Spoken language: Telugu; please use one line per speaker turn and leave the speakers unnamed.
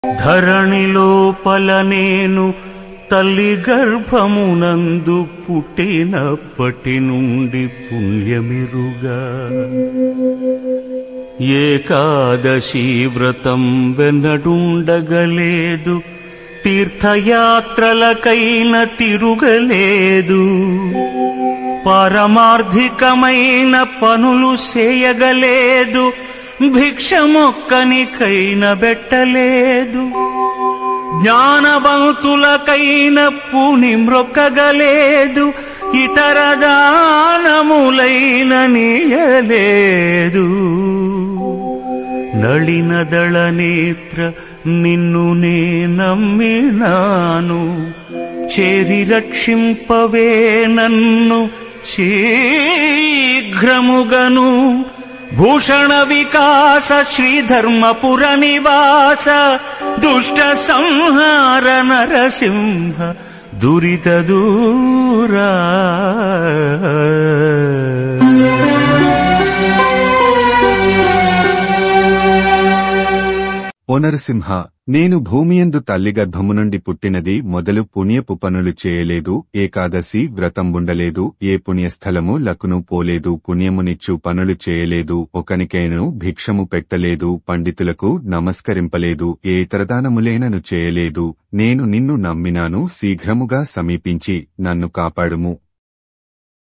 ధరణి లోపల నేను తల్లి గర్భమునందు పుట్టినప్పటి నుండి పుణ్యమిరుగా ఏకాదశి వ్రతం వెన్నడుండగలేదు తీర్థయాత్రలకైన తిరుగలేదు పారమార్థికమైన పనులు చేయగలేదు భిక్షమొక్కనికైన బెట్టలేదు జ్ఞానవంతులకైన పూని మ్రొక్కగలేదు ఇతర దానములైన నీయలేదు నళినదళ నేత్ర నిన్ను నే నమ్మినాను చేరి రక్షింపవే నన్ను శీఘ్రముగను భూషణ వికాస శ్రీధర్మపుర నివాస దుష్ట సంహార నరసింహ దురిత దూరా
ఓ నరసింహ నేను భూమియందు తల్లి గర్భము నుండి పుట్టినది మొదలు పుణ్యపు పనులు చేయలేదు ఏకాదశి వ్రతం ఉండలేదు ఏ పుణ్యస్థలము లకును పోలేదు పుణ్యమునిచ్చు పనులు చేయలేదు ఒకనికైనను భిక్షము పెట్టలేదు పండితులకు నమస్కరింపలేదు ఏ ఇతరదానములేనను చేయలేదు నేను నిన్ను నమ్మినాను శీఘ్రముగా సమీపించి నన్ను కాపాడుము